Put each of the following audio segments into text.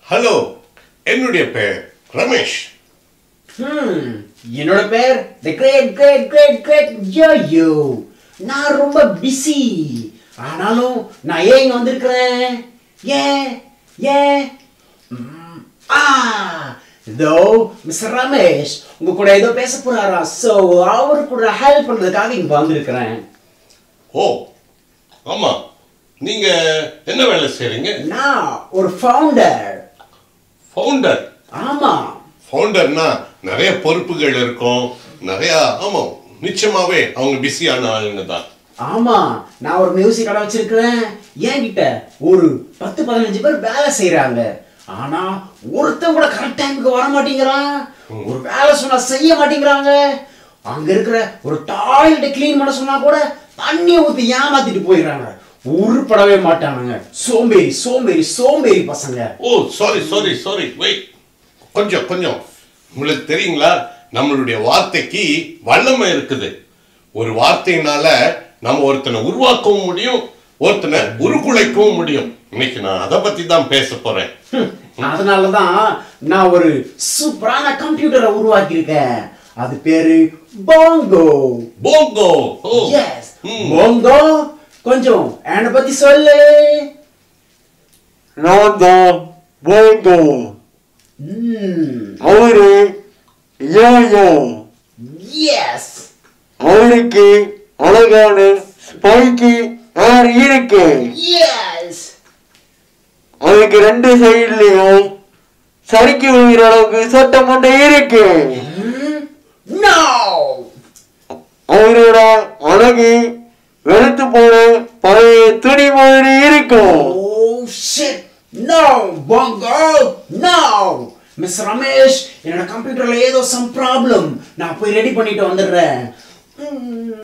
Hello என்னுடைய பெயர் ரமேஷ் ஹம், என்னோட பேர் the great great great great yoyo நான் ரொம்ப பிஸி ஆனாலும் நான் ஏன் இங்க வந்திருக்கிறேன் ஏன் ஏன் ம், ஆ இதோ மிஸ்டர் ரமேஷ் உங்க கூட ஏதோ பேச போறாரா சோ அவரு கூட ஹெல்ப் பண்றதுக்காக இங்க வந்திருக்கிறேன் ஓ ஆமா நீங்க என்ன வேலை செய்றீங்க நான் ஒரு ஃபவுண்டர் ஃபவுண்டர் ஆமா ஃபவுண்டர்னா நிறைய பொறுப்புகள் இருக்கும் நிறைய ஆமா நிச்சயமாவே அவங்க பிஸியான ஆளுங்க தான் ஆமா நான் ஒரு மியூசிக் கடை வச்சிருக்கிறேன் என்கிட்ட ஒரு பத்து பதினஞ்சு பேர் வேலை செய்யறாங்க ஆனா ஒருத்தன் கூட கரெக்ட் டைமுக்கு வர மாட்டேங்கிறான் ஒரு வேலை சொன்னா செய்ய மாட்டேங்கிறாங்க அங்க இருக்கிற ஒரு டாய்லெட் க்ளீன் பண்ண சொன்னா கூட தண்ணி ஊத்தி ஏமாத்திட்டு போயிடுறாங்க உருப்படவே மாட்டானுங்க சோம்பேறி சோம்பேறி சோம்பேறி பசங்க oh sorry sorry sorry wait கொஞ்சம் கொஞ்சம் உங்களுக்கு தெரியுங்களா நம்மளுடைய வார்த்தைக்கு வல்லமை இருக்குது ஒரு வார்த்தையினால நம்ம ஒருத்தனை உருவாக்கவும் முடியும் ஒருத்தனை உருக்குலைக்கவும் முடியும் இன்னைக்கு நான் அதை பத்தி தான் பேச போறேன் ஹம், அதனாலதான் நான் ஒரு சூப்பரான கம்ப்யூட்டரை உருவாக்கியிருக்கேன் அது பேரு போங்கோ போங்கோ ஓ எஸ் ம். போங்கோ கொஞ்சம் என்னை பத்தி சொல்லு நான் தான் போங்கோ ம் அவரு யோயோ எஸ் அவருக்கு அழகான ஸ்பைக்கி ஹேர் இருக்கு எஸ் அதுக்கு ரெண்டு சைட்லயும் சறுக்கி விழுகிற அளவுக்கு சொட்ட மண்டை இருக்கு நோ அவரோட அழகு வெளுத்து போன பழைய துணி மாதிரி இருக்கும் oh shit no Bongo no miss Ramesh என்னோட கம்ப்யூட்டர்ல ஏதோ சம் ப்ராப்ளம் நான் போய் ரெடி பண்ணிட்டு வந்துடுறேன் ம்.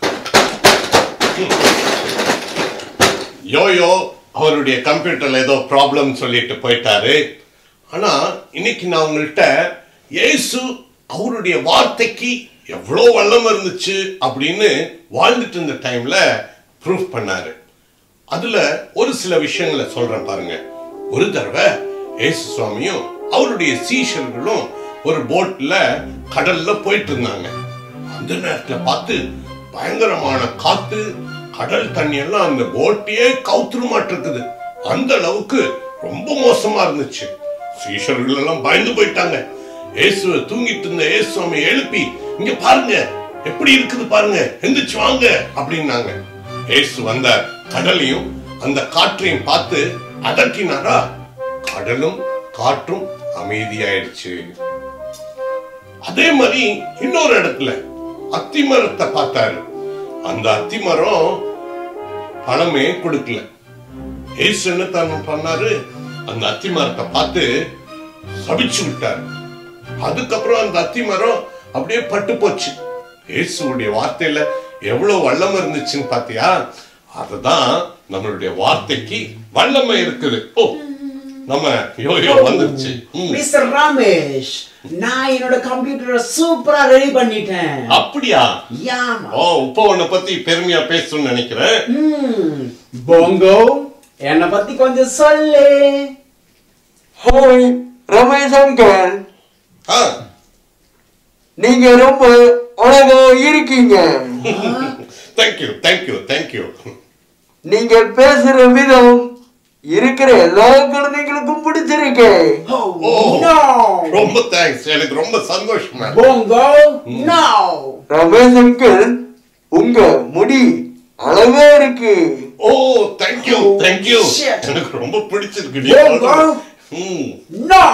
யோயோ அவருடைய கம்ப்யூட்டர்ல ஏதோ ப்ராப்ளம் சொல்லிட்டு போயிட்டாரு ஆனா இன்னைக்கு நான் உங்கள்கிட்ட இயேசு அவருடைய வார்த்தைக்கு எவ்வளோ வல்லம் இருந்துச்சு அப்படின்னு வாழ்ந்துட்டு இருந்த டைம்ல ப்ரூஃப் பண்ணாரு அதுல ஒரு சில விஷயங்களை சொல்றேன் பாருங்க ஒரு தடவை இயேசு சுவாமியும் அவருடைய சீஷர்களும் ஒரு போட்ல கடல்ல போயிட்டு இருந்தாங்க அந்த நேரத்துல பார்த்து பயங்கரமான காத்து கடல் தண்ணி எல்லாம் அந்த போட்டையே கவுத்துரு மாட்டிருக்குது அந்த அளவுக்கு ரொம்ப மோசமா இருந்துச்சு சீஷர்கள் எல்லாம் பயந்து போயிட்டாங்க இயேசுவை தூங்கிட்டு இருந்த இயேசு சுவாமி எழுப்பி இங்க பாருங்க எப்படி இருக்குது பாருங்க எந்திரிச்சு வாங்க அப்படின்னாங்க இயேசு வந்தார் கடலையும் அந்த காற்றையும் பார்த்து அதட்டினாரா கடலும் காற்றும் அமைதியாயிடுச்சு அதே மாதிரி இன்னொரு இடத்துல அத்திமரத்தை பார்த்தாரு அந்த அத்திமரம் பழமே கொடுக்கல ஏசு என்ன தான் பண்ணாரு அந்த அத்திமரத்தை பார்த்து சபிச்சு விட்டாரு அதுக்கப்புறம் அந்த அத்திமரம் அப்படியே பட்டு போச்சு இயேசுடைய வார்த்தையில எவ்வளவு வல்லமை இருந்துச்சுன்னு பாத்தியா அதுதான் நம்மளுடைய வார்த்தைக்கு வல்லமை இருக்குது ஓ நம்ம யோயோ வந்துருச்சு ம். மிஸ்டர் ரமேஷ் நான் என்னோட கம்ப்யூட்டரை சூப்பரா ரெடி பண்ணிட்டேன் அப்படியா யாமா ஓ இப்போ உன்னை பத்தி பெருமையா பேசணும்னு நினைக்கிறேன் ம் போங்கோ என்னை பத்தி கொஞ்சம் சொல்லு ஹாய் ரமேஷ் அங்கிள் ஆ நீங்க ரொம்ப அழகா இருக்கீங்க தேங்க்யூ தேங்க்யூ தேங்க்யூ நீங்க பேசுற விதம் இருக்கிற எல்லா குழந்தைங்களுக்கும் பிடிச்சிருக்கு Oh, ஓ no! ரொம்ப தேங்க்ஸ் எனக்கு ரொம்ப சந்தோஷமா Bongo, no! ரமேஷ் அங்கிள் உங்க முடி அழகா இருக்கு oh thank you Oh, thank you shit. எனக்கு ரொம்ப பிடிச்சிருக்கு Go, நீ go. ம் No!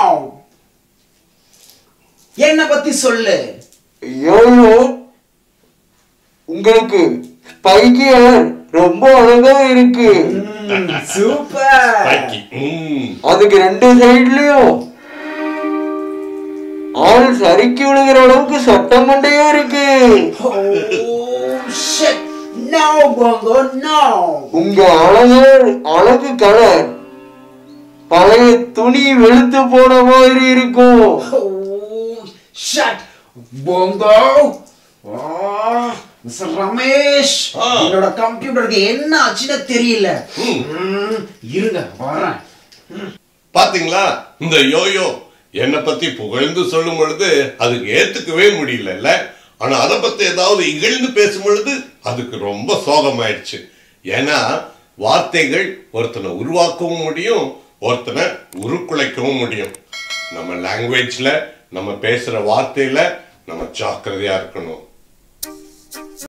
என்ன பத்தி சொல்லு யோயோ உங்களுக்கு ஸ்பைக்கி ஹேர் ரொம்ப அழகா இருக்கு சூப்பர் தேங்க்யூ ம் அதுக்கு ரெண்டு சைட்லயும் ஆள் சறுக்கி விழுகிற அளவுக்கு சட்டம் மண்டையா இருக்கு Oh shit! No, Bongo, no! உங்க அழகு அழகு கலர் பழைய துணி வெளுத்து போன மாதிரி இருக்கும் Oh shit! Bongo! Oh, mister Ramesh ஆ. என்னோட கம்ப்யூட்டருக்கு என்ன ஆச்சுன்னு தெரியல ம். ம், இருங்க வரேன் பாத்தீங்களா இந்த யோயோ என்னை பத்தி புகழ்ந்து சொல்லும் பொழுது அதுக்கு ஏத்துக்கவே முடியல ஆனா அதை பத்தி ஏதாவது இகழ்ந்து பேசும் பொழுது அதுக்கு ரொம்ப சோகமாயிடுச்சு ஏன்னா வார்த்தைகள் ஒருத்தனை உருவாக்கவும் முடியும் ஒருத்தனை உருக்குலைக்கவும் முடியும் நம்ம லாங்குவேஜ்ல நம்ம பேசுற வார்த்தையில நம்ம ஜாக்கிரதையா இருக்கணும்